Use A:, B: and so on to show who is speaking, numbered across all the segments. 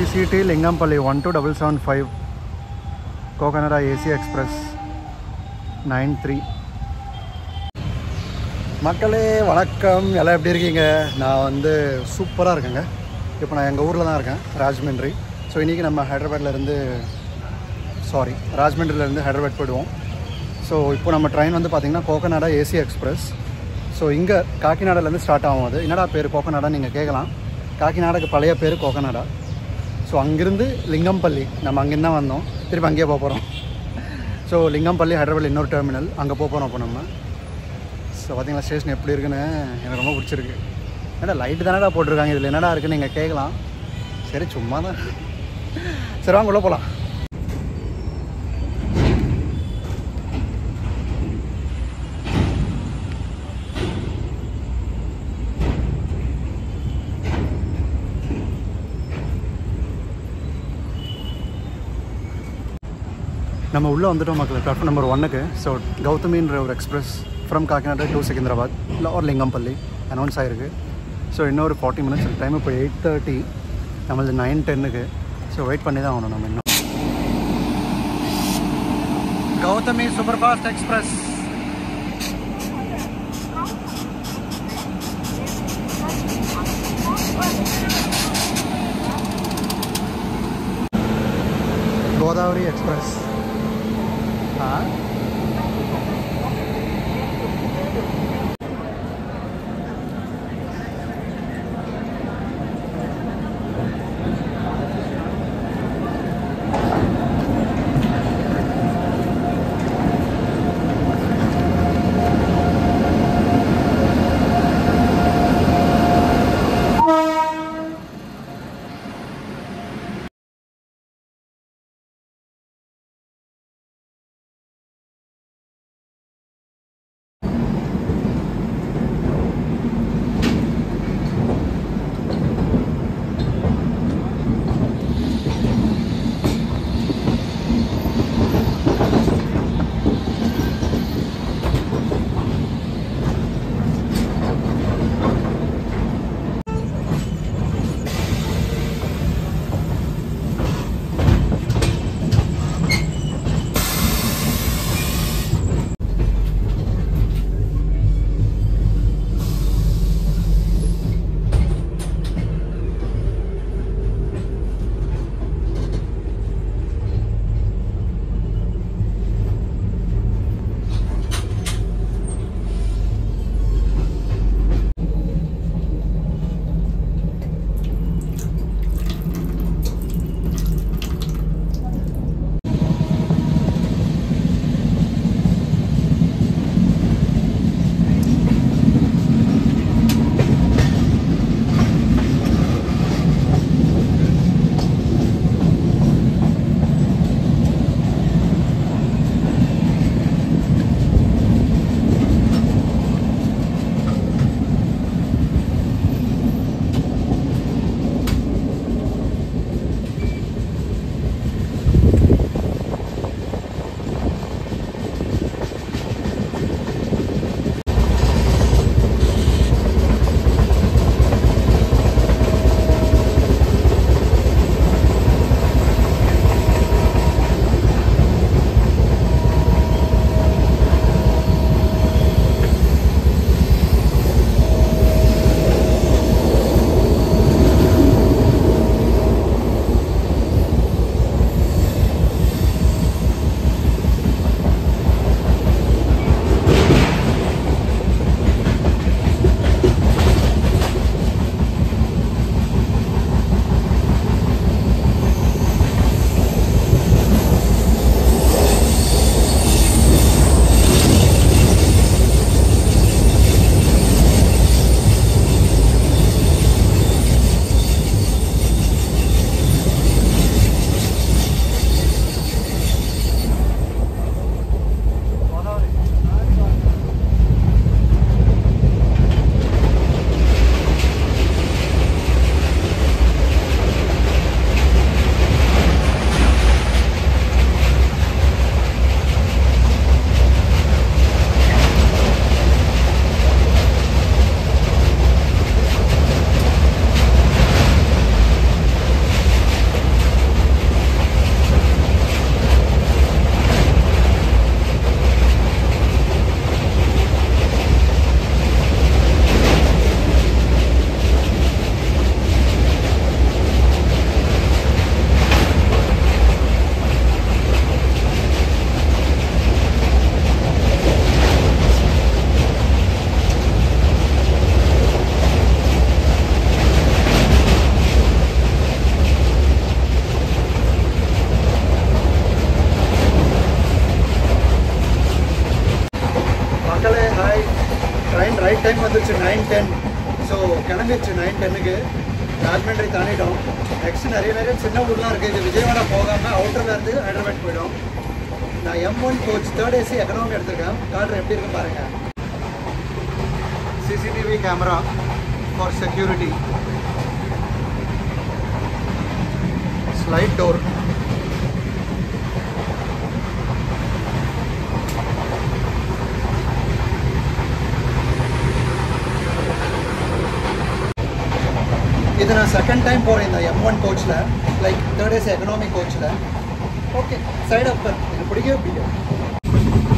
A: CD Lingampally one two double seven five Cocanada AC express nine three மக்களே வணக்கம் எல்லாம் எப்படி இருக்கீங்க நான் வந்து சூப்பராக இருக்கேங்க இப்போ நான் எங்கள் ஊரில் தான் இருக்கேன் ராஜமன்றி ஸோ இன்றைக்கி நம்ம ஹைதராபாத்லேருந்து சாரி ராஜமன்றிலேருந்து ஹைதராபாத் போயிடுவோம் ஸோ இப்போ நம்ம ட்ரெயின் வந்து பார்த்திங்கன்னா கோகநாடா ஏசி எக்ஸ்பிரஸ் ஸோ இங்கே காக்கிநாடாலேருந்து ஸ்டார்ட் ஆகும் அது என்னடா பேர் கோகநாடா நீங்கள் கேட்கலாம் காக்கிநாடாக்கு பழைய பேர் கோகநாடா ஸோ அங்கேருந்து லிங்கம்பள்ளி நம்ம அங்கேருந்து தான் வந்தோம் திருப்பி அங்கேயே போக போகிறோம் ஸோ லிங்கம்பள்ளி ஹைதராபாத் இன்னொரு டெர்மினல் அங்கே போக போகிறோம் அப்போ நம்ம ஸோ பார்த்தீங்களா ஸ்டேஷன் எப்படி இருக்குன்னு எனக்கு ரொம்ப பிடிச்சிருக்கு என்னடா லைட்டு தானடா போட்டிருக்காங்க இதில் என்னடா இருக்குன்னு நீங்கள் கேட்கலாம் சரி சும்மா தான் சரி வாங்க உள்ள போகலாம் நம்ம உள்ளே வந்துட்டோம் மக்கள் பிளாட்ஃபார்ம் நம்பர் ஒன்னுக்கு ஸோ கௌதமின்ற ஒரு express from Kakinada to Secunderabad இல்லை ஒரு லிங்கம்பள்ளி அனௌன்ஸ் ஆகிருக்கு ஸோ இன்னொரு ஃபார்ட்டி மினிட்ஸ் டைம் இப்போ எயிட் தேர்ட்டி நம்மளது நைன் டென்னுக்கு ஸோ வெயிட் பண்ணி தான் ஆகணும் நம்ம இன்னும் Gautami super fast express Godavari express ஆ ஆயிடுச்சு நைன் டென் ஸோ கிளம்பிடுச்சு நைன் டென்னுக்கு ராஜமன்றி தாண்டிட்டோம் நெக்ஸ்ட் நிறைய நிறைய சின்ன ஊர்லாம் இருக்குது இது விஜயவாடா போகாமல் அவுட்டரில் இருந்து ஹைதராபாத் போயிடும் நான் M one coach third AC economy எடுத்திருக்கேன் கார்டு எப்படி இருக்கு பாருங்க CCTV camera for security slide door இது நான் செகண்ட் டைம் போகிறேன் இந்த எம் ஒன் கோச்சில் லைக் தேர்ட் ஏசி எக்கனாமிக் கோச்சில் ஓகே சைடு அப்பர் எனக்கு பிடிக்கவே பிடிக்கும்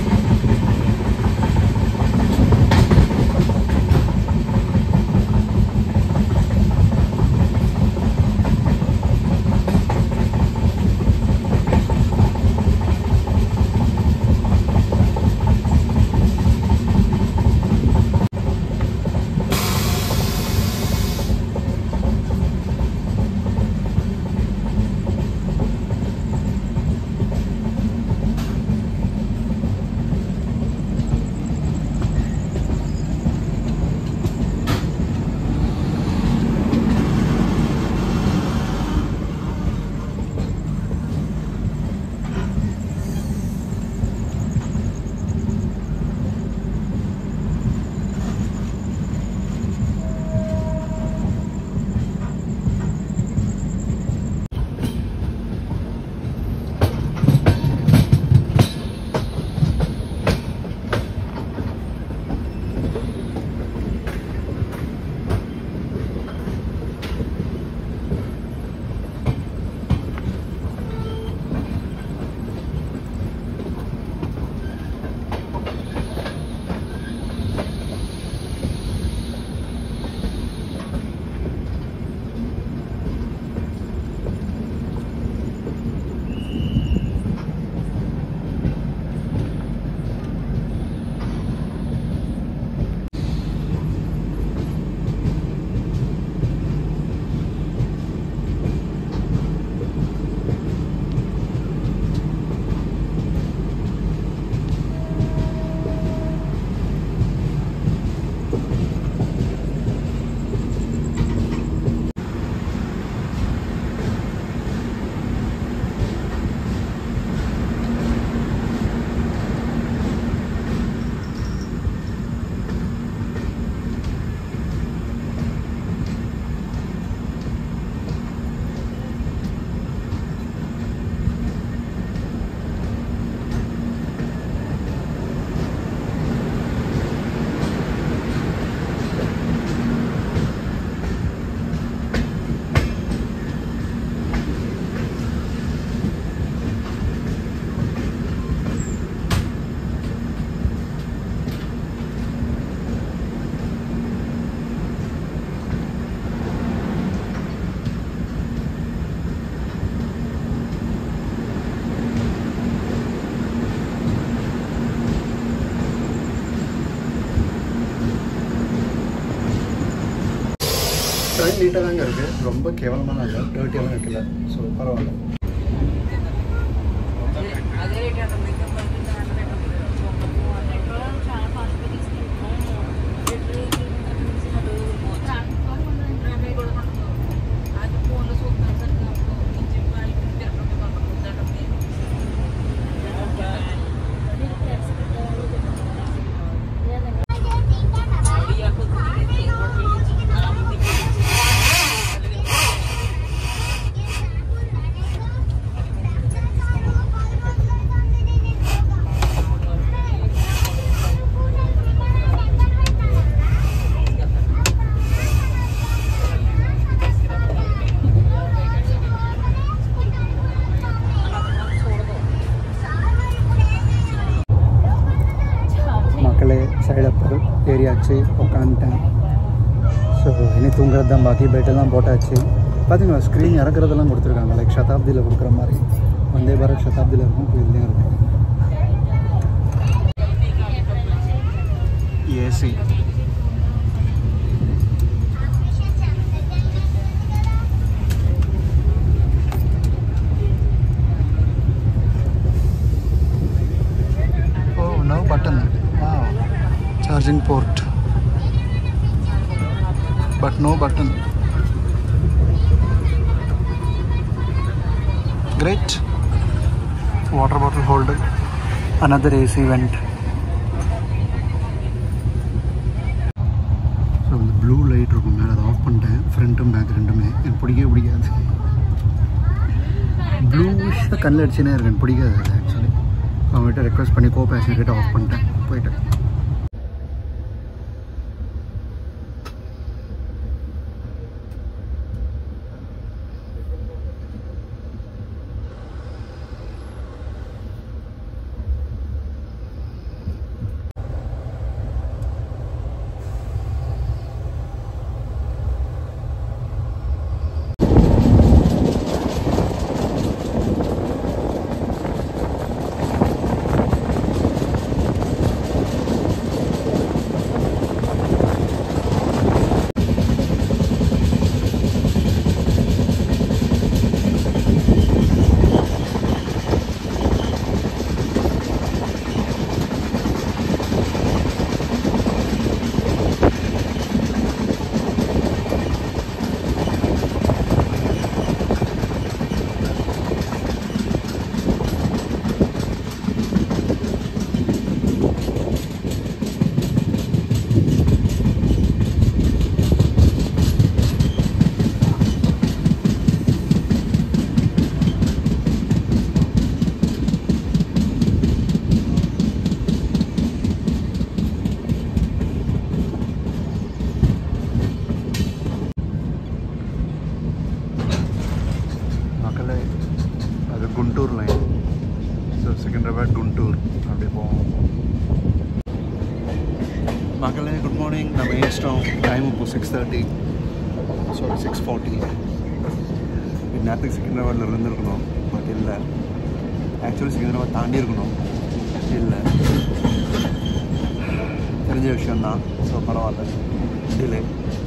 A: ட்ரெயின் நீட்டாக தாங்க இருக்குது ரொம்ப கேவலமான இல்லை டேர்ட்டியெல்லாம் வைக்கல ஸோ பரவாயில்ல மக்களே சைடு அப்பர் ஏறியாச்சு உட்காந்துட்டேன் ஸோ இனி தூங்குறது தான் பாக்கி பெட்டெல்லாம் போட்டாச்சு பார்த்தீங்களா ஸ்க்ரீன் இறக்குறதெல்லாம் கொடுத்துருக்காங்க லைக் சதாப்தியில் கொடுக்குற மாதிரி வந்தே பாரத் சதாப்தியில் இருக்கும் இப்போ இதுலேயும் இருக்கும் AC Oh, no button. Wow. Charging port. but no button. Great. Water bottle holder. Another AC vent. So இந்த ப்ளூ லைட் இருக்கும் மேலே அதை ஆஃப் பண்ணிட்டேன் ஃப்ரண்ட்டும் பேக் ரெண்டுமே எனக்கு பிடிக்கவே பிடிக்காது ப்ளூஷாக கண்ணில் அடிச்சுனே இருக்கு எனக்கு பிடிக்காது அது ஆக்சுவலி அவங்ககிட்ட ரெக்வஸ்ட் பண்ணி கோ பேசஞ்சர் கிட்ட ஆஃப் பண்ணிட்டேன் போயிட்டேன் மக்களே அது குண்டூர் லைன் ஸோ செகண்டராபாத் குண்டூர் அப்படி போவோம் மக்களே குட் மார்னிங் நம்ம ஏஸ்டோம் டைம் இப்போ six thirty sorry six forty இந்நேரத்துக்கு செகண்டராபாத்தில் இருந்திருக்கணும் பட் இல்லை ஆக்சுவலி செகண்டராபாத் தாண்டி இருக்கணும் இல்லை தெரிஞ்ச விஷயம்தான் ஸோ பரவாயில்ல டிலே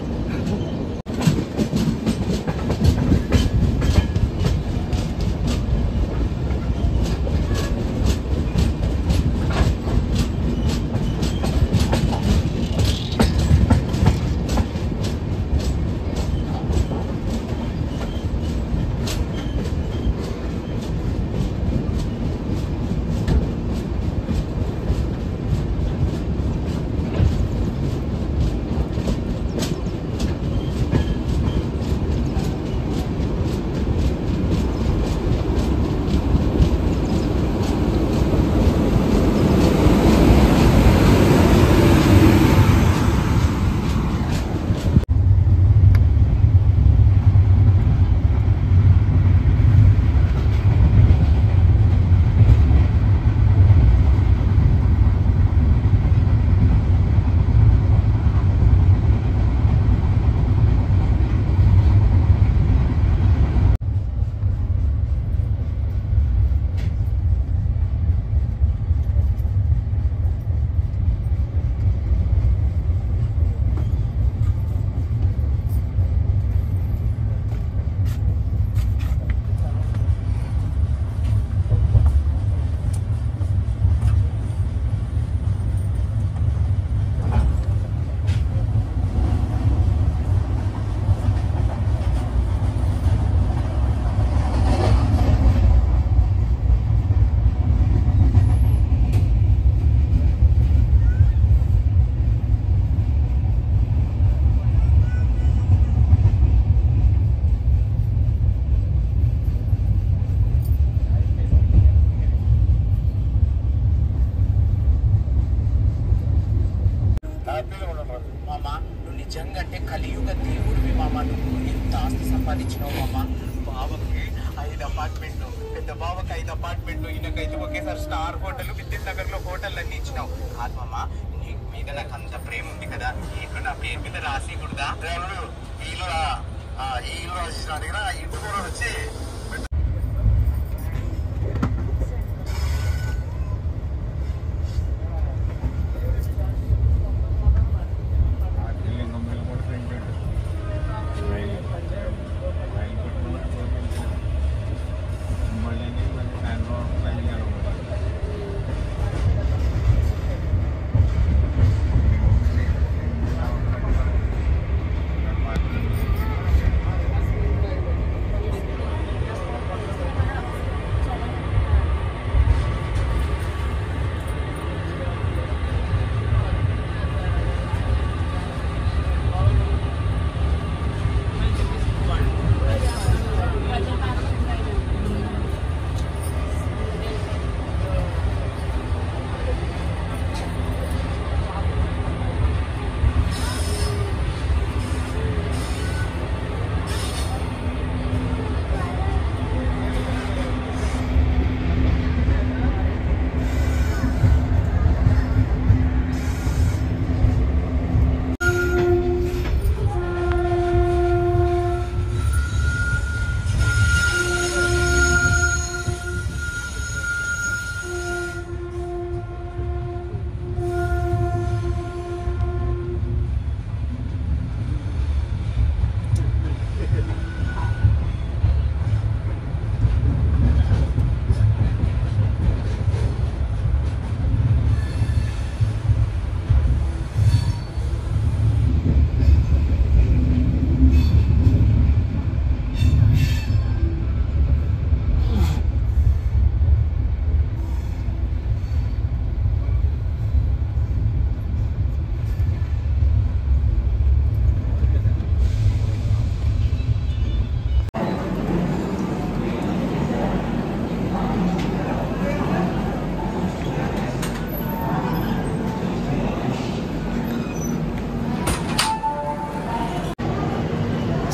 B: మామ నువ్వు నిజంగా అంటే కలియుగ దేవుడివి మామ నువ్వు ఎంత ఆస్తి సంపాదించినావు మామ బావకి ఐదు అపార్ట్మెంట్లు పెద్ద బావకి ఐదు అపార్ట్మెంట్లు ఈయనకైతే ఒకేసారి స్టార్ హోటల్ విద్యుత్ నగర్ లో హోటల్ అన్ని ఇచ్చినావు కాదు మామ నీ మీద నాకు అంత ప్రేమ ఉంది కదా ఇల్లు నా పేరు మీద రాసి కూడదా ఈ ఇల్లు ఈ ఇల్లు రాసి అడిగినా ఇంటి కూడా వచ్చి
C: Thank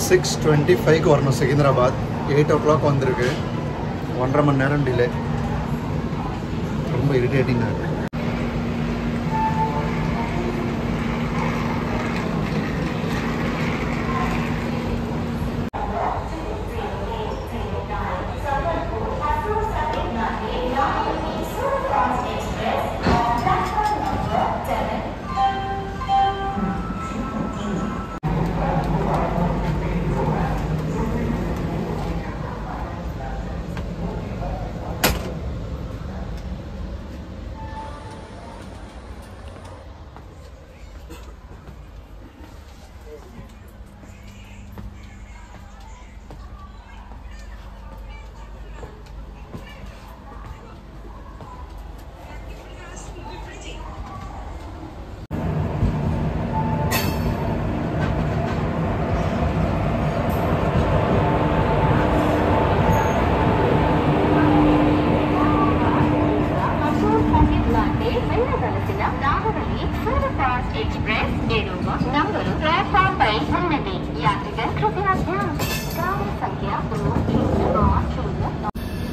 A: சிக்ஸ் டுவெண்ட்டி ஃபைவ்க்கு வரணும் செகந்திராபாத் எயிட் ஓ கிளாக் வந்திருக்கு ஒன்றரை மணி நேரம் டிலே ரொம்ப இரிட்டேட்டிங்காக இருக்குது
C: మసూర్ సంగీత్ లాంటి వెళ్ళవలసిన రాగవల్లి సూర్యఫాస్ట్ ఎక్స్ప్రెస్ ఎరువు నంబరు ప్లాట్ఫామ్ పై ఉన్నది యాత్రికన్ కృపయా ధ్యాన్ गाड़ी संख्या दो शून्य पाँच शून्य नौ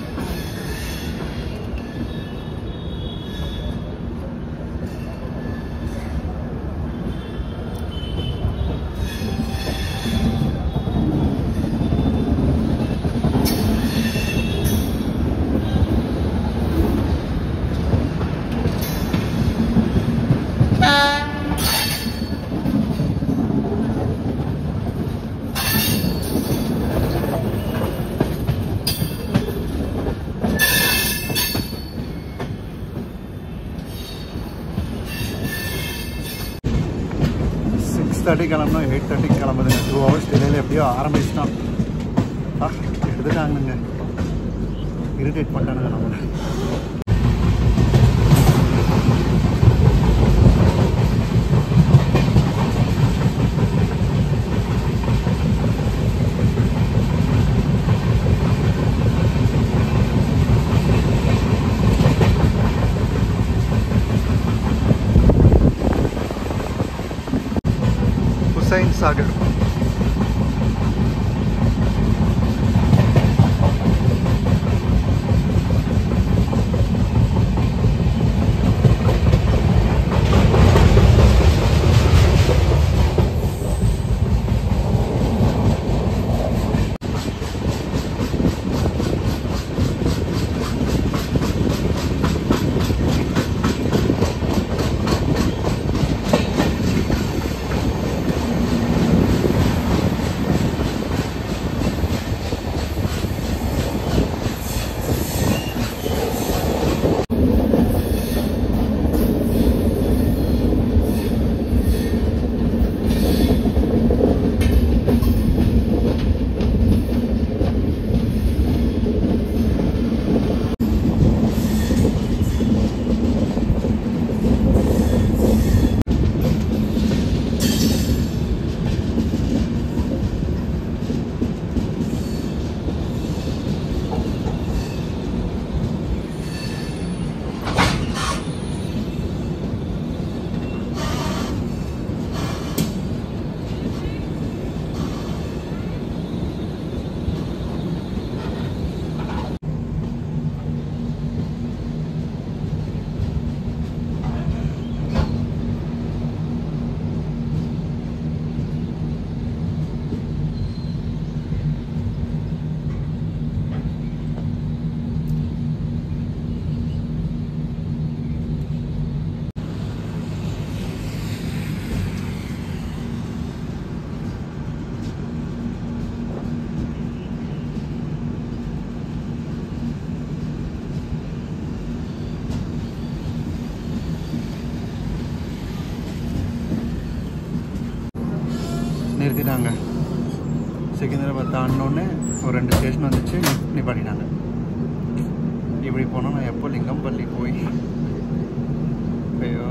A: சிக்ஸ் தேர்ட்டி கிளம்பணும் எயிட் தேர்ட்டிக்கு கிளம்புதுங்க டூ ஹவர்ஸ் டிலேயில் எப்படியோ ஆரம்பிச்சிட்டோம் ஆ எடுத்துட்டாங்கங்க இரிட்டேட் பண்ணிட்டானுங்க நம்மளை ஹுசைன் சாகர் நிறுத்திட்டாங்க செகந்திராபாத் தாண்டினோடனே ஒரு ரெண்டு ஸ்டேஷன் வந்துச்சு நி- நிப்பாட்டிட்டாங்க இப்படி போனால் நான் எப்போ லிங்கம்பள்ளி போய் ஐயோ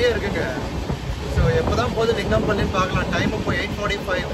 A: நிறைய இருக்குங்க ஸோ எப்போ தான் போகுது லிங்கம்பள்ளின்னு பார்க்கலாம் டைம் இப்போ eight forty five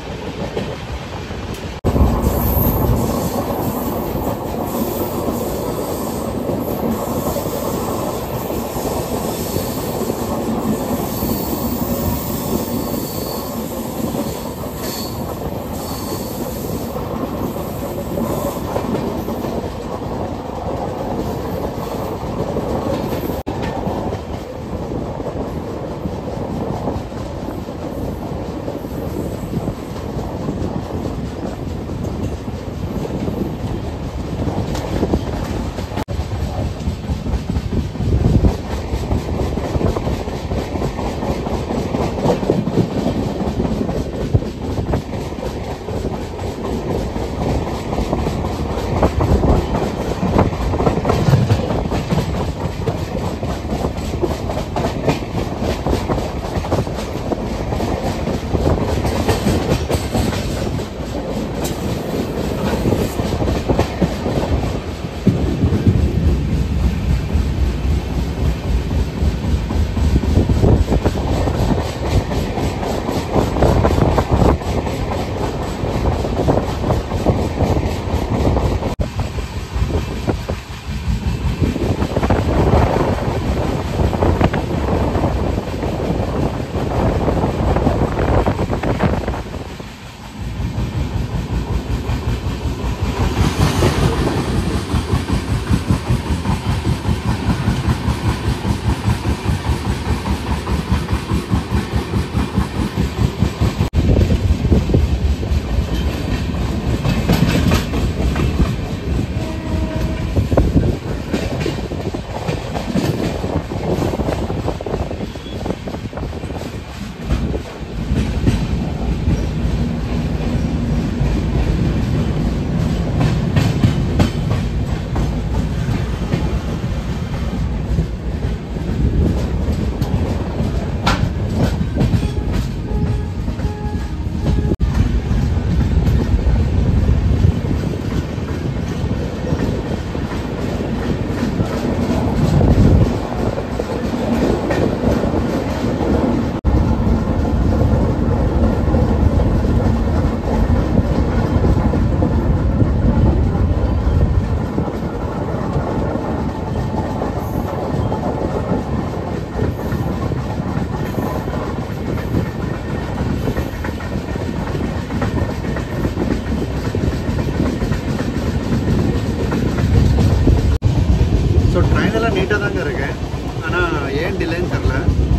A: so train எல்லாம் நீட்டாக தாங்க இருக்கு ஆனால் ஏன் டிலேன்னு தெரில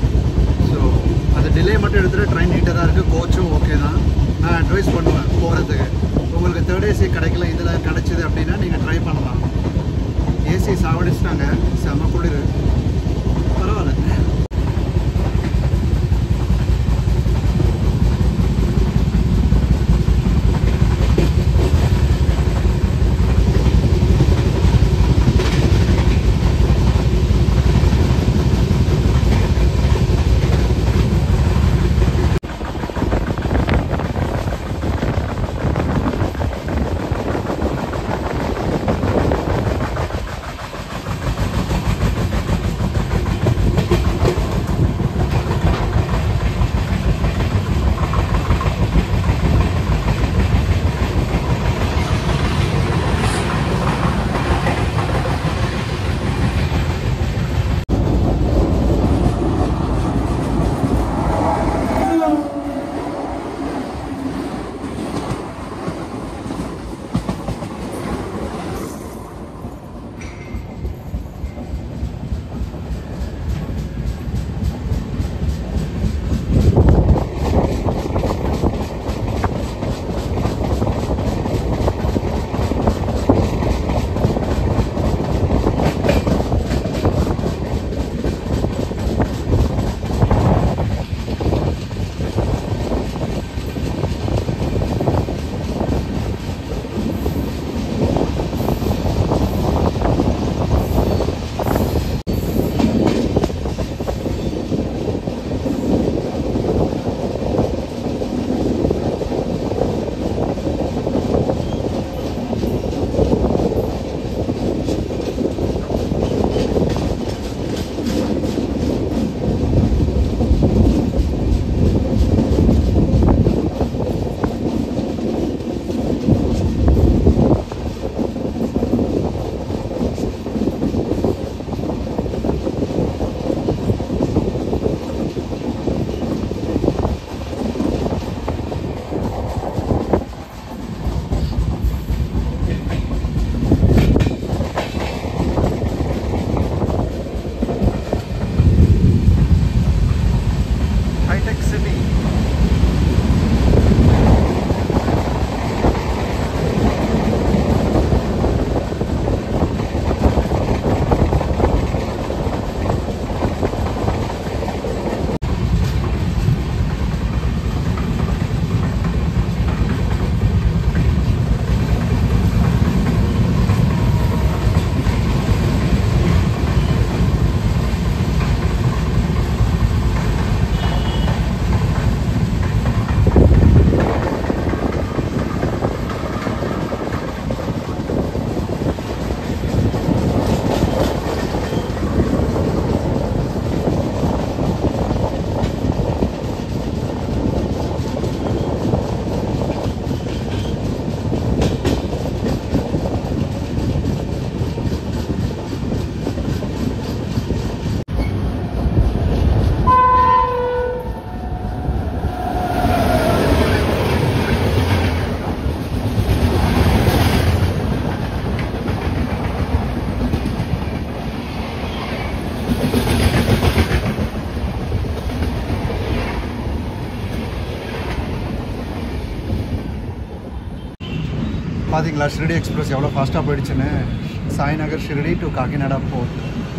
A: ஸோ அது டிலே மட்டும் எடுத்துகிட்டு ட்ரெயின் நீட்டாக தான் இருக்குது கோச்சும் ஓகே தான் நான் அட்வைஸ் பண்ணுவேன் போகிறதுக்கு உங்களுக்கு தேர்ட் ஏசி கிடைக்கல இதில் கிடைச்சிது அப்படின்னா நீங்கள் ட்ரை பண்ணலாம் ஏசி சாவடிச்சிட்டாங்க செம குளிர் பரவாயில்ல பார்த்தீங்களா ஷிரடி எக்ஸ்பிரஸ் எவ்வளோ ஃபாஸ்ட்டாக போயிடுச்சுன்னு சாய்நகர் ஷிரடி டு காக்கிநாடா போர்ட்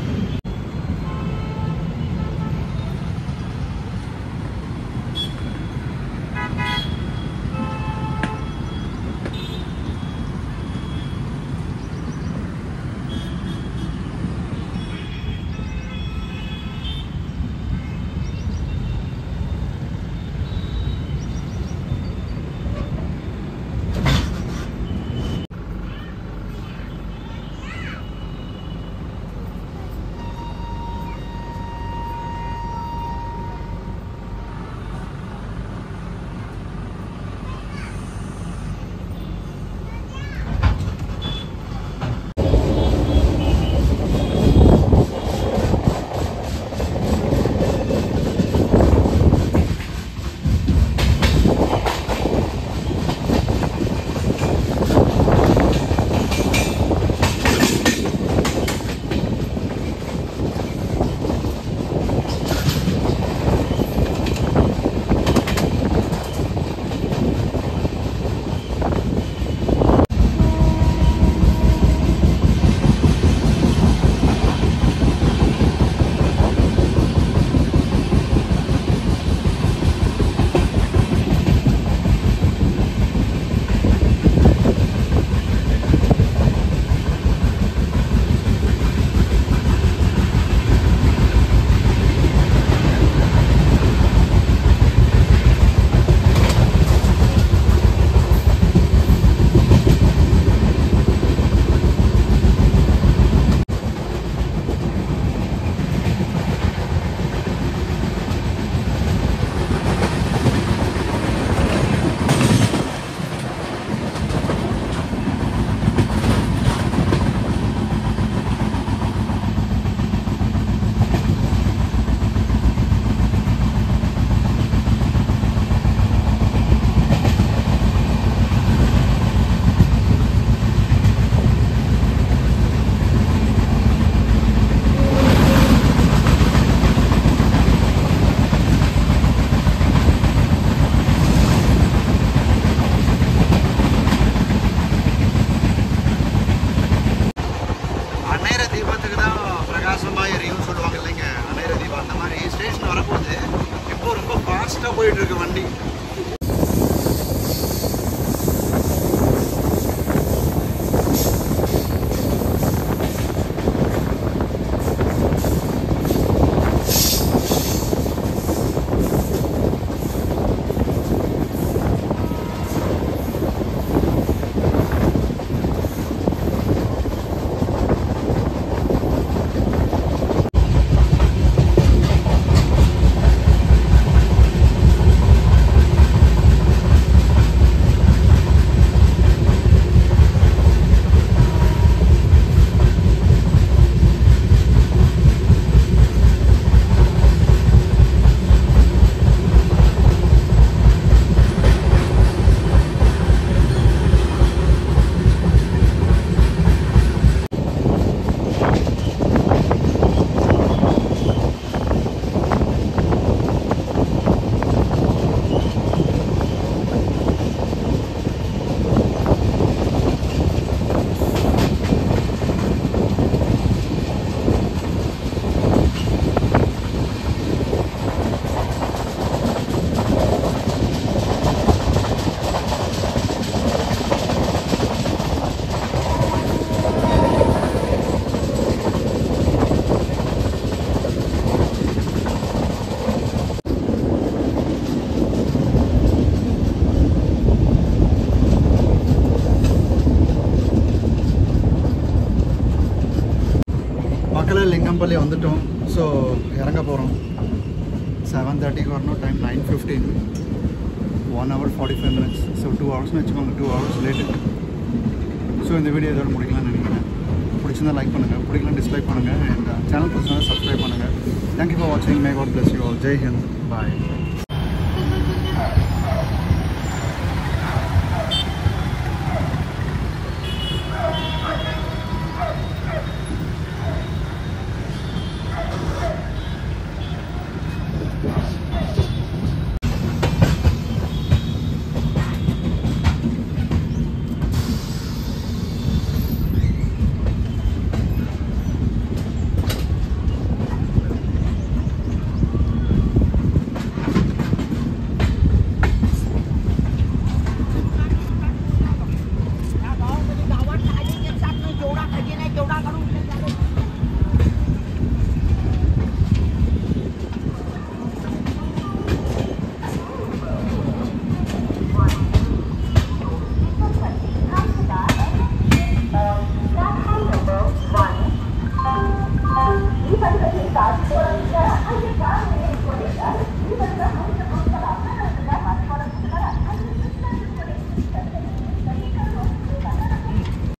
A: அநேர தீபத்துக்கு தான் பிரகாசமாக எரியும் சொல்லுவாங்க இல்லைங்க அநேர தீபம் அந்த மாதிரி ஸ்டேஷன் வரும்போது இப்போ ரொம்ப ஃபாஸ்ட்டாக போயிட்டு இருக்கு வண்டி மக்களே லிங்கம்பள்ளி வந்துட்டோம் ஸோ இறங்க போகிறோம் செவன் தேர்ட்டிக்கு வரணும் time nine fifteen one hour forty five minutes so two ஹவர்ஸ்னு வச்சுக்கோங்க டூ ஹவர்ஸ் லேட்டு ஸோ இந்த வீடியோ இதோட முடிக்கலாம்னு நினைக்கிறேன் பிடிச்சிருந்தா லைக் பண்ணுங்கள் பிடிக்கலாம் டிஸ்லைக் பண்ணுங்கள் அண்ட் சேனல் பிடிச்சிருந்தா சப்ஸ்கிரைப் பண்ணுங்கள் தேங்க்யூ ஃபார் வாட்சிங் may God bless you all Jai Hind bye